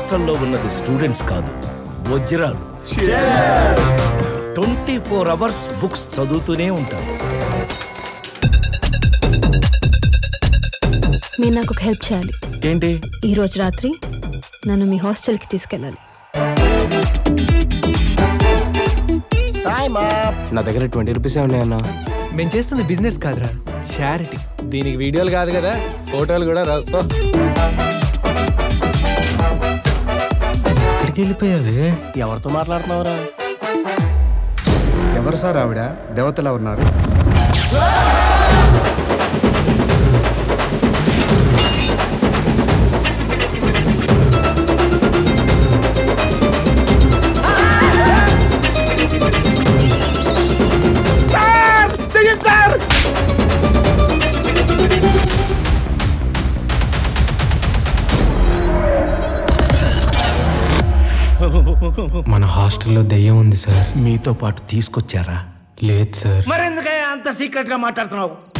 హాస్టల్లో ఉన్నది స్టూడెంట్స్ కాదు వజ్రాలు ట్వంటీ ఫోర్ అవర్స్ బుక్స్ చదువుతూనే ఉంటారు మీరు నాకు ఒక హెల్ప్ చేయాలి ఏంటి ఈ రోజు రాత్రి నన్ను మీ హాస్టల్కి తీసుకెళ్ళాలి నా దగ్గర ట్వంటీ రూపీస్ ఉన్నాయన్నా మేము చేస్తుంది బిజినెస్ కాదురా చారిటీ దీనికి వీడియోలు కాదు కదా ఫోటోలు కూడా రావు ఓ. ఎక్కడికి వెళ్ళిపోయావి ఎవరితో మాట్లాడుతున్నావురా ఎవరు సార్ ఆవిడ దేవతలా ఉన్నారు మన హాస్టల్లో దెయ్యం ఉంది సార్ మీతో పాటు తీసుకొచ్చారా లేదు సార్ మరెందుకయ్యా అంత సీక్రెట్ గా మాట్లాడుతున్నావు